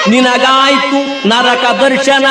ನಿನಗಾಯ್ತು ನರಕ ದರ್ಶನ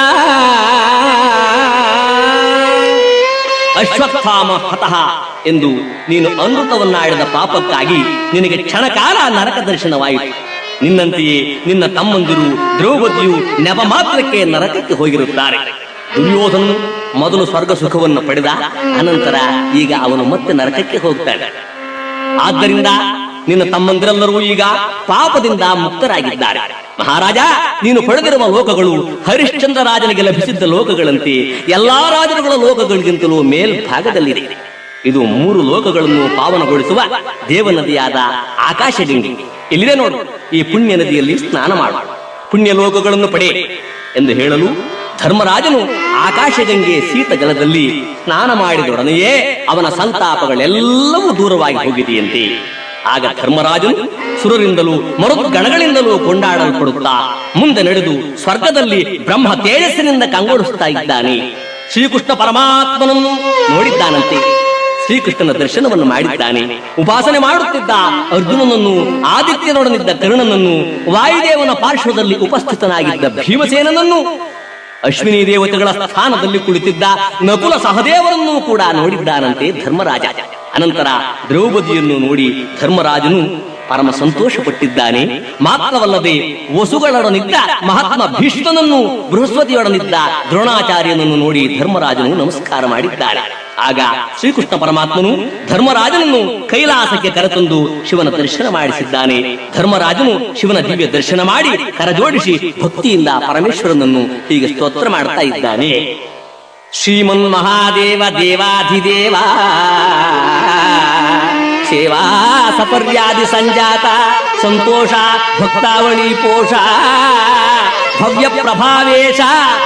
ಅಶ್ವತ್ಥಾಮ ಹತಃ ಎಂದು ನೀನು ಅಮೃತವನ್ನಾಡಿದ ಪಾಪಕ್ಕಾಗಿ ನಿನಗೆ ಕ್ಷಣಕಾಲ ನರಕ ದರ್ಶನವಾಯಿತು ನಿನ್ನಂತೆಯೇ ನಿನ್ನ ತಮ್ಮಂದಿರು ದ್ರೌಪದಿಯು ನೆಪ ಮಾತ್ರಕ್ಕೆ ನರಕಕ್ಕೆ ಹೋಗಿರುತ್ತಾರೆ ದುರ್ಯೋಧನನು ಮೊದಲು ಸ್ವರ್ಗ ಸುಖವನ್ನು ಪಡೆದ ಅನಂತರ ಈಗ ಅವನು ಮತ್ತೆ ನರಕಕ್ಕೆ ಹೋಗ್ತಾನೆ ಆದ್ದರಿಂದ ನಿನ್ನ ತಮ್ಮಂದಿರೆಲ್ಲರೂ ಈಗ ಪಾಪದಿಂದ ಮುಕ್ತರಾಗಿದ್ದಾರೆ ಮಹಾರಾಜ ನೀನು ಪಡೆದಿರುವ ಲೋಕಗಳು ಹರಿಶ್ಚಂದ್ರ ರಾಜನಿಗೆ ಲಭಿಸಿದ್ದ ಲೋಕಗಳಂತೆ ಎಲ್ಲಾ ರಾಜರುಗಳ ಲೋಕಗಳಿಗಿಂತಲೂ ಮೇಲ್ಭಾಗದಲ್ಲಿದೆ ಇದು ಮೂರು ಲೋಕಗಳನ್ನು ಪಾವನಗೊಳಿಸುವ ದೇವನದಿಯಾದ ಆಕಾಶಗಂಗೆ ಇಲ್ಲಿದೆ ನೋಡು ಈ ಪುಣ್ಯ ನದಿಯಲ್ಲಿ ಸ್ನಾನ ಮಾಡು ಪುಣ್ಯ ಲೋಕಗಳನ್ನು ಪಡೆ ಎಂದು ಹೇಳಲು ಧರ್ಮರಾಜನು ಆಕಾಶಗಂಗೆ ಶೀತ ಜಲದಲ್ಲಿ ಸ್ನಾನ ಮಾಡಿದೊಡನೆಯೇ ಅವನ ಸಂತಾಪಗಳೆಲ್ಲವೂ ದೂರವಾಗಿ ಹೋಗಿದೆಯಂತೆ ಆಗ ಧರ್ಮರಾಜನು ಸುರರಿಂದಲೂ ಮರುದ್ಗಣಗಳಿಂದಲೂ ಕೊಂಡಾಡಲ್ಪಡುತ್ತಾ ಮುಂದೆ ನಡೆದು ಸ್ವರ್ಗದಲ್ಲಿ ಬ್ರಹ್ಮ ತೇಜಸ್ಸಿನಿಂದ ಕಂಗೊಳಿಸುತ್ತಾ ಇದ್ದಾನೆ ಶ್ರೀಕೃಷ್ಣ ಪರಮಾತ್ಮನನ್ನು ನೋಡಿದ್ದಾನಂತೆ ಶ್ರೀಕೃಷ್ಣನ ದರ್ಶನವನ್ನು ಮಾಡಿದ್ದಾನೆ ಉಪಾಸನೆ ಮಾಡುತ್ತಿದ್ದ ಅರ್ಜುನನನ್ನು ಆದಿತ್ಯನೊಡನಿದ್ದ ಕರ್ಣನನ್ನು ವಾಯುದೇವನ ಪಾರ್ಶ್ವದಲ್ಲಿ ಉಪಸ್ಥಿತನಾಗಿದ್ದ ಭೀಮಸೇನನನ್ನು ಅಶ್ವಿನಿ ದೇವತೆಗಳ ಸ್ಥಾನದಲ್ಲಿ ಕುಳಿತಿದ್ದ ನಕುಲ ಸಹದೇವರನ್ನು ಕೂಡ ನೋಡಿದ್ದಾನಂತೆ ಧರ್ಮರಾಜ ಅನಂತರ ದ್ರೌಪದಿಯನ್ನು ನೋಡಿ ಧರ್ಮರಾಜನು ಪರಮ ಸಂತೋಷಪಟ್ಟಿದ್ದಾನೆ ಮಾತ್ರವಲ್ಲದೆ ವಸುಗಳೊಡನಿದ್ದ ಮಹಾತ್ಮ ಭೀಷ್ಮನನ್ನು ಬೃಹಸ್ಪತಿಯೊಡನಿದ್ದ ದ್ರೋಣಾಚಾರ್ಯನನ್ನು ನೋಡಿ ಧರ್ಮರಾಜನು ನಮಸ್ಕಾರ ಮಾಡಿದ್ದಾನೆ ಆಗ ಶ್ರೀಕೃಷ್ಣ ಪರಮಾತ್ಮನು ಧರ್ಮರಾಜನನ್ನು ಕೈಲಾಸಕ್ಕೆ ಕರೆತಂದು ಶಿವನ ದರ್ಶನ ಮಾಡಿಸಿದ್ದಾನೆ ಧರ್ಮರಾಜನು ಶಿವನ ದಿವ್ಯ ದರ್ಶನ ಮಾಡಿ ಕರಜೋಡಿಸಿ ಭಕ್ತಿಯಿಂದ ಪರಮೇಶ್ವರನನ್ನು ಹೀಗೆ ಸ್ತೋತ್ರ ಮಾಡ್ತಾ ಇದ್ದಾನೆ ಶ್ರೀಮನ್ ಮಹಾದೇವ ದೇವಾಧಿದೇವ ಸೇವಾ ಸಪರ್ಯಾದಿ ಸಂಜಾತ ಸಂತೋಷ ಭಕ್ತಾವಳಿ ಪೋಷ ಭವ್ಯ ಪ್ರಭಾವೇಶ